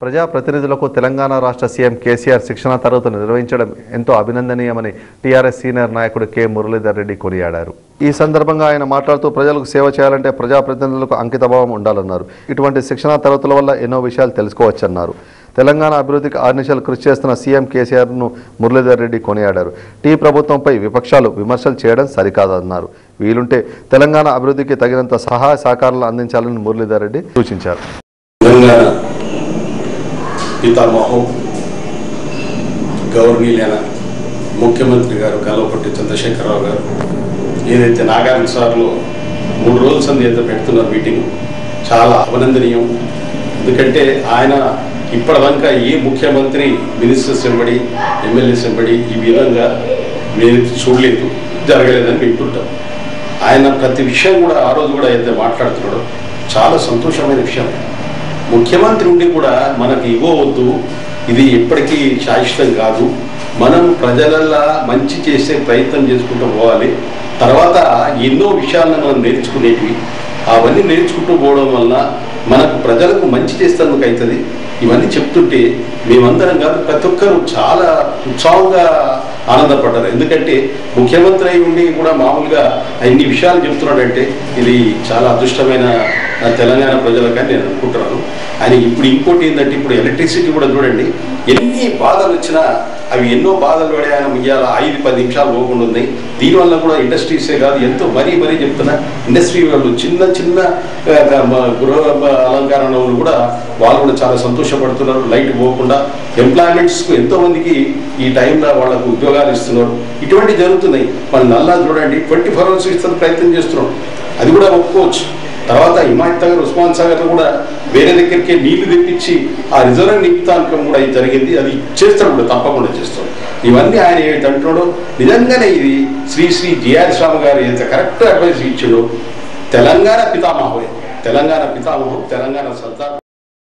ప్రజాప్రతినిధులకు తెలంగాణ రాష్ట్ర సీఎం కేసీఆర్ శిక్షణా తరగతులు నిర్వహించడం ఎంతో అభినందనీయమని టీఆర్ఎస్ సీనియర్ నాయకుడు కె మురళీధర్ రెడ్డి కొనియాడారు ఈ సందర్భంగా ఆయన మాట్లాడుతూ ప్రజలకు సేవ చేయాలంటే ప్రజాప్రతినిధులకు అంకితభావం ఉండాలన్నారు ఇటువంటి శిక్షణా తరగతుల వల్ల ఎన్నో విషయాలు తెలుసుకోవచ్చన్నారు తెలంగాణ అభివృద్ధికి ఆర్నిశలు కృషి చేస్తున్న సీఎం కేసీఆర్ను మురళీధర్ రెడ్డి కొనియాడారు టీ ప్రభుత్వంపై విపక్షాలు విమర్శలు చేయడం సరికాదన్నారు వీలుంటే తెలంగాణ అభివృద్ధికి తగినంత సహాయ సహకారాలు అందించాలని మురళీధర్ రెడ్డి సూచించారు తెలంగాణ పితామహం గౌరవనీయులైన ముఖ్యమంత్రి గారు కల్వకుర్తి చంద్రశేఖరరావు గారు ఏదైతే నాగార్జున సార్లో మూడు రోజుల సంది అయితే పెడుతున్నారు మీటింగ్ చాలా అభినందనీయం ఎందుకంటే ఆయన ఇప్పటిదాకా ఏ ముఖ్యమంత్రి మినిస్టర్స్ వెంబడి ఎమ్మెల్యేస్ వెంబడి ఈ విధంగా నేను చూడలేదు జరగలేదని వింటుంటాం ఆయన ప్రతి విషయం కూడా ఆ రోజు కూడా అయితే మాట్లాడుతున్నాడో చాలా సంతోషమైన విషయం ముఖ్యమంత్రి ఉండి కూడా మనకి ఇవ్వవద్దు ఇది ఎప్పటికీ శాశ్వతం కాదు మనం ప్రజలల్లా మంచి చేసే ప్రయత్నం చేసుకుంటూ పోవాలి తర్వాత ఎన్నో విషయాలను మనం నేర్చుకునేటివి అవన్నీ నేర్చుకుంటూ పోవడం వలన మనకు ప్రజలకు మంచి చేస్తేందుకు అవుతుంది ఇవన్నీ చెప్తుంటే మేమందరం కాదు ప్రతి ఒక్కరు చాలా ఉత్సాహంగా ఆనందపడ్డారు ఎందుకంటే ముఖ్యమంత్రి అయి ఉండి కూడా మామూలుగా అన్ని విషయాలు చెప్తున్నాడంటే ఇది చాలా అదృష్టమైన ఆ, తెలంగాణ ప్రజలకని నేను అనుకుంటున్నాను ఆయన ఇప్పుడు ఇంకోటి ఏంటంటే ఇప్పుడు ఎలక్ట్రిసిటీ కూడా చూడండి ఎన్ని బాధలు వచ్చినా అవి ఎన్నో బాధలు పడి ఆయన ఇవాళ ఐదు పది నిమిషాలు పోకుండా ఉన్నాయి దీనివల్ల కూడా ఇండస్ట్రీసే కాదు ఎంతో మరీ మరీ చెప్తున్నా ఇండస్ట్రీ వాళ్ళు చిన్న చిన్న ఆ, మ- గృహ మ- అలంకరణ వాళ్ళు కూడా వాళ్ళు కూడా చాలా సంతోషపడుతున్నారు లైట్ పోకుండా ఎంప్లాయ్మెంట్స్కు ఎంతో మందికి ఈ టైంలో వాళ్ళకు ఉద్యోగాలు ఇస్తున్నారు ఇటువంటి జరుగుతున్నాయి మన నల్లా చూడండి ట్వంటీ ఫోర్ అవర్స్ ఇస్తున్న ప్రయత్నం చేస్తున్నాం అది కూడా ఒప్పుకోవచ్చు తర్వాత హిమాయత్ నగర్ ఉస్మాన్ సాగర్లో కూడా వేరే దగ్గరికి నీళ్లు తెప్పించి ఆ రిజర్వ్ నింపుతానికి కూడా ఇది జరిగింది అది చేస్తాడు కూడా తప్పకుండా చేస్తాడు ఇవన్నీ ఆయన ఏదైతే అంటున్నాడో నిజంగానే ఇది శ్రీ శ్రీ జిఆర్ స్వామి గారు ఏదైతే కరెక్ట్ అడ్వైస్ ఇచ్చాడో తెలంగాణ పితామహం తెలంగాణ పితామహం తెలంగాణ సర్దార్